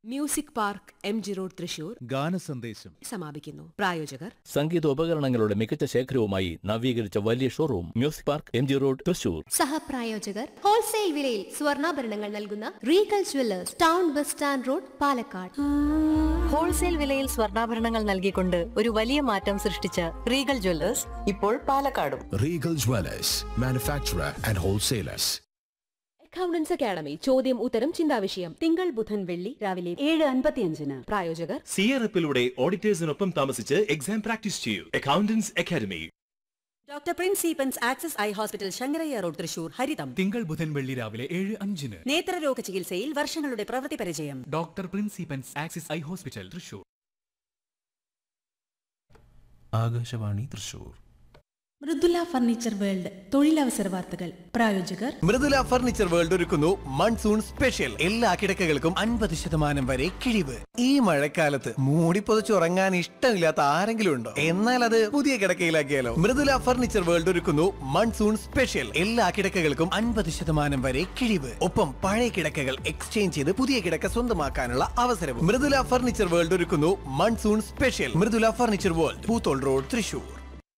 Music park M G road Thrissur ഗാനസന്ദേശം സമാപിക്കുന്നു പ്രായോജകർ സംഗീതോപകരണങ്ങളുടെ മികച്ച ശേഖരവുമായി നവീകരിച്ച വലിയ showroom music park M G road Thrissur സഹപ്രായോജകർ ഹോൾസെയിൽ വിലയിൽ സ്വർണ്ണാഭരണങ്ങൾ നൽകുന്ന regal jewellers town bus stand road Palakkad wholesale വിലയിൽ സ്വർണ്ണാഭരണങ്ങൾ നൽകിക്കൊണ്ട് ഒരു വലിയ മാറ്റം സൃഷ്ടിച്ച റീഗൽ ജ്വല്ലേഴ്സ് ഇപ്പോൾ പാലക്കാടും Regal Dwellers, manufacturer and wholesalers. Accountants academy ചോദ്യം ഉത്തരം ചിന്താവിഷയം തിങ്കൾ ബുധൻ വെള്ളി രാവിലെ ഏഴ് അൻപത്തിയഞ്ചിന് പ്രായോജകർ സിയറപ്പിലൂടെ ഓഡിറ്റേഴ്സിനൊപ്പം താമസിച്ച് എക്സാം പ്രാക്ടീസ് ചെയ്യൂ അക്കൗണ്ടൻസ് അക്കാദമി ഡോക്ടർ പ്രിൻസ് സീപ്പൻസ് access eye hospital Sankarayya road Thrissur ഹരിതം തിങ്കൾ ബുധൻ വെള്ളി രാവിലെ ഏഴ് അഞ്ചിന് നേത്രരോഗ ചികിത്സയിൽ വർഷങ്ങളുടെ പ്രവൃത്തി പരിചയം ഡോക്ടർ പ്രിൻസിപ്പൻസ് axis eye hospital Thrissur Akashvani Thrissur Mridula furniture world തൊഴിലവസര വാർത്തകൾ പ്രായോജകർ മൃദുല ഫർണിച്ചർ വേൾഡ് ഒരുക്കുന്നു മൺസൂൺ സ്പെഷ്യൽ എല്ലാ കിടക്കകൾക്കും അൻപത് ശതമാനം വരെ കിഴിവ് ഈ മഴക്കാലത്ത് മൂടിപ്പൊതച്ചുറങ്ങാൻ ഇഷ്ടമില്ലാത്ത ആരെങ്കിലും ഉണ്ടോ എന്നാൽ അത് പുതിയ കിടക്കയിലാക്കിയാലോ മൃദുല ഫർണിച്ചർ വേൾഡ് ഒരുക്കുന്നു മൺസൂൺ സ്പെഷ്യൽ എല്ലാ കിടക്കകൾക്കും അൻപത് ശതമാനം വരെ കിഴിവ് ഒപ്പം പഴയ കിടക്കകൾ എക്സ്ചേഞ്ച് ചെയ്ത് പുതിയ കിടക്ക സ്വന്തമാക്കാനുള്ള അവസരവും മൃദുല ഫർണിച്ചർ വേൾഡ് ഒരുക്കുന്നു monsoon special Mridula furniture world Poothole road Thrissur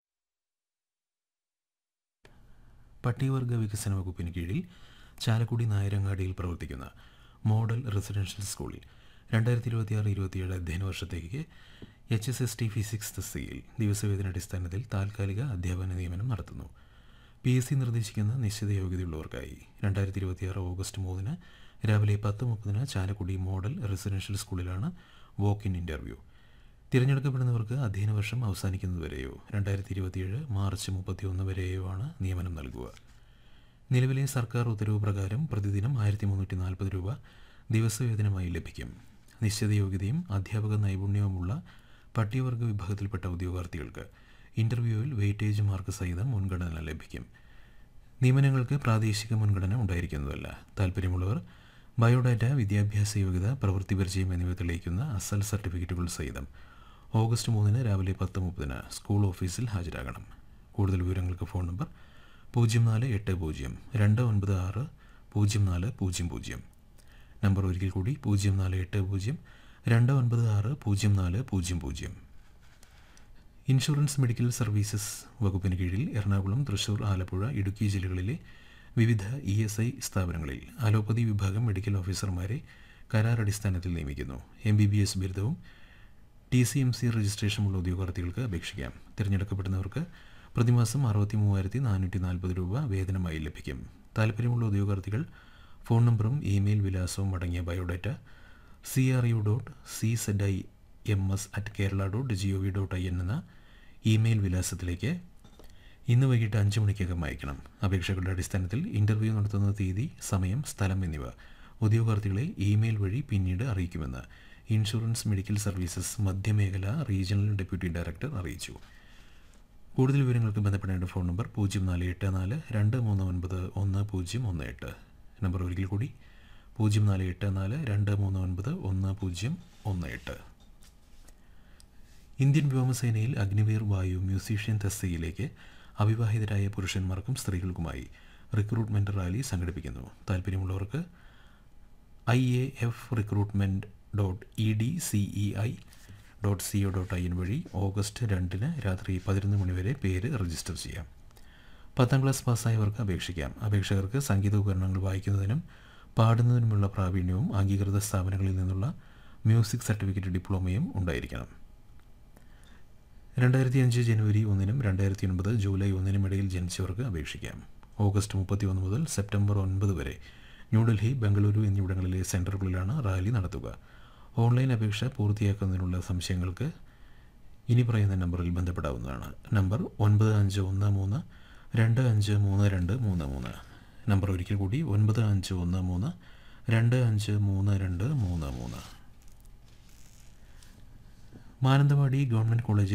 പട്ടികവർഗ വികസന വകുപ്പിന് കീഴിൽ ചാലക്കുടി നായരങ്ങാടിയിൽ പ്രവർത്തിക്കുന്ന മോഡൽ റെസിഡൻഷ്യൽ സ്കൂളിൽ രണ്ടായിരത്തി ഇരുപത്തിയാറ് ഇരുപത്തിയേഴ് അധ്യയന വർഷത്തേക്ക് H S S T physics തസ്തികയിൽ ദിവസവേതന അടിസ്ഥാനത്തിൽ താൽക്കാലിക അധ്യാപന നിയമനം നടത്തുന്നു പി എസ് സി നിർദ്ദേശിക്കുന്ന നിശ്ചിത യോഗ്യതയുള്ളവർക്കായി രണ്ടായിരത്തി ഇരുപത്തിയാറ് ഓഗസ്റ്റ് മൂന്നിന് രാവിലെ പത്ത് മുപ്പതിന് ചാലക്കുടി മോഡൽ റെസിഡൻഷ്യൽ സ്കൂളിലാണ് വോക്ക് ഇൻ ഇൻ്റർവ്യൂ തിരഞ്ഞെടുക്കപ്പെടുന്നവർക്ക് അധ്യയന വർഷം അവസാനിക്കുന്നതുവരെയോ രണ്ടായിരത്തി ഇരുപത്തിയേഴ് മാർച്ച് മുപ്പത്തിയൊന്ന് വരെയോ ആണ് നിയമനം നൽകുക നിലവിലെ സർക്കാർ ഉത്തരവ് പ്രകാരം പ്രതിദിനം ആയിരത്തി മുന്നൂറ്റി നാൽപ്പത് രൂപ ദിവസവേതനമായി ലഭിക്കും നിശ്ചിത യോഗ്യതയും അധ്യാപക നൈപുണ്യവുമുള്ള പട്ടികവർഗ വിഭാഗത്തിൽപ്പെട്ട ഉദ്യോഗാർത്ഥികൾക്ക് ഇൻ്റർവ്യൂവിൽ വെയിറ്റേജ് മാർക്ക് സഹിതം മുൻഗണന ലഭിക്കും നിയമനങ്ങൾക്ക് പ്രാദേശിക മുൻഗണന ഉണ്ടായിരിക്കുന്നതല്ല താല്പര്യമുള്ളവർ ബയോഡാറ്റ വിദ്യാഭ്യാസ യോഗ്യത പ്രവൃത്തി പരിചയം എന്നിവ തെളിയിക്കുന്ന അസൽ സർട്ടിഫിക്കറ്റുകൾ സഹിതം ഓഗസ്റ്റ് മൂന്നിന് രാവിലെ പത്ത് മുപ്പതിന് സ്കൂൾ ഓഫീസിൽ ഹാജരാകണം കൂടുതൽ വിവരങ്ങൾക്ക് ഫോൺ നമ്പർ പൂജ്യം നാല് എട്ട് പൂജ്യം രണ്ട് ഒൻപത് ആറ് പൂജ്യം നാല് പൂജ്യം പൂജ്യം നമ്പർ ഒരിക്കൽ കൂടി പൂജ്യം നാല് എട്ട് പൂജ്യം രണ്ട് ഒൻപത് ആറ് പൂജ്യം നാല് പൂജ്യം പൂജ്യം ഇൻഷുറൻസ് മെഡിക്കൽ സർവീസസ് വകുപ്പിന് കീഴിൽ എറണാകുളം തൃശൂർ ആലപ്പുഴ ഇടുക്കി ജില്ലകളിലെ വിവിധ ഇ എസ് ഐ സ്ഥാപനങ്ങളിൽ അലോപ്പതി വിഭാഗം മെഡിക്കൽ ഓഫീസർമാരെ കരാർ അടിസ്ഥാനത്തിൽ നിയമിക്കുന്നു എം ബി ബി എസ് ബിരുദവും ടി സി എം സി രജിസ്ട്രേഷനുള്ള ഉദ്യോഗാർത്ഥികൾക്ക് അപേക്ഷിക്കാം തിരഞ്ഞെടുക്കപ്പെടുന്നവർക്ക് പ്രതിമാസം അറുപത്തി മൂവായിരത്തി നാനൂറ്റി നാൽപ്പത് രൂപ വേതനമായി ലഭിക്കും താല്പര്യമുള്ള ഉദ്യോഗാർത്ഥികൾ ഫോൺ നമ്പറും ഇമെയിൽ വിലാസവും അടങ്ങിയ biodata C R U dot C Z I M S at Kerala dot G O V dot I N എന്ന ഇമെയിൽ വിലാസത്തിലേക്ക് ഇന്ന് വൈകിട്ട് അഞ്ച് മണിക്കകം അയക്കണം അപേക്ഷകളുടെ അടിസ്ഥാനത്തിൽ ഇൻ്റർവ്യൂ നടത്തുന്ന തീയതി സമയം സ്ഥലം എന്നിവ ഉദ്യോഗാർത്ഥികളെ ഇമെയിൽ വഴി പിന്നീട് അറിയിക്കുമെന്ന് ഇൻഷുറൻസ് മെഡിക്കൽ സർവീസസ് മധ്യമേഖല റീജിയണൽ ഡെപ്യൂട്ടി ഡയറക്ടർ അറിയിച്ചു കൂടുതൽ വിവരങ്ങൾക്ക് ബന്ധപ്പെടേണ്ട ഫോൺ നമ്പർ പൂജ്യം നാല് എട്ട് നാല് രണ്ട് മൂന്ന് ഒൻപത് ഒന്ന് പൂജ്യം ഒന്ന് എട്ട് നമ്പർ ഒരിക്കൽ കൂടി പൂജ്യം നാല് എട്ട് നാല് രണ്ട് മൂന്ന് ഒൻപത് ഒന്ന് പൂജ്യം ഒന്ന് എട്ട് ഇന്ത്യൻ വ്യോമസേനയിൽ അഗ്നിവീർ വായു മ്യൂസീഷ്യൻ തസ്തികയിലേക്ക് അവിവാഹിതരായ പുരുഷന്മാർക്കും സ്ത്രീകൾക്കുമായി റിക്രൂട്ട്മെൻറ്റ് റാലി സംഘടിപ്പിക്കുന്നു താല്പര്യമുള്ളവർക്ക് I A F recruitment dot E D C E I dot C O dot I N വഴി ഓഗസ്റ്റ് രണ്ടിന് രാത്രി പതിനൊന്ന് മണിവരെ പേര് രജിസ്റ്റർ ചെയ്യാം പത്താം ക്ലാസ് പാസ്സായവർക്ക് അപേക്ഷിക്കാം അപേക്ഷകർക്ക് സംഗീതോപകരണങ്ങൾ വായിക്കുന്നതിനും പാടുന്നതിനുമുള്ള പ്രാവീണ്യവും അംഗീകൃത സ്ഥാപനങ്ങളിൽ നിന്നുള്ള മ്യൂസിക് സർട്ടിഫിക്കറ്റ് ഡിപ്ലോമയും ഉണ്ടായിരിക്കണം രണ്ടായിരത്തി അഞ്ച് ജനുവരി ഒന്നിനും രണ്ടായിരത്തി ഒൻപത് ജൂലൈ ഒന്നിനും ഇടയിൽ ജനിച്ചവർക്ക് അപേക്ഷിക്കാം ഓഗസ്റ്റ് മുപ്പത്തി ഒന്ന് മുതൽ സെപ്റ്റംബർ ഒൻപത് വരെ ന്യൂഡൽഹി ബംഗളൂരു എന്നിവിടങ്ങളിലെ സെൻറ്ററുകളിലാണ് റാലി നടത്തുക ഓൺലൈൻ അപേക്ഷ പൂർത്തിയാക്കുന്നതിനുള്ള സംശയങ്ങൾക്ക് ഇനി പറയുന്ന നമ്പറിൽ ബന്ധപ്പെടാവുന്നതാണ് നമ്പർ ഒൻപത് അഞ്ച് ഒന്ന് മൂന്ന് രണ്ട് അഞ്ച് മൂന്ന് രണ്ട് മൂന്ന് മൂന്ന് നമ്പർ ഒരിക്കൽ കൂടി ഒൻപത് അഞ്ച് ഒന്ന് മൂന്ന് രണ്ട് അഞ്ച് മൂന്ന് രണ്ട് മൂന്ന് മൂന്ന് മാനന്തവാടി ഗവൺമെൻറ് കോളേജിൽ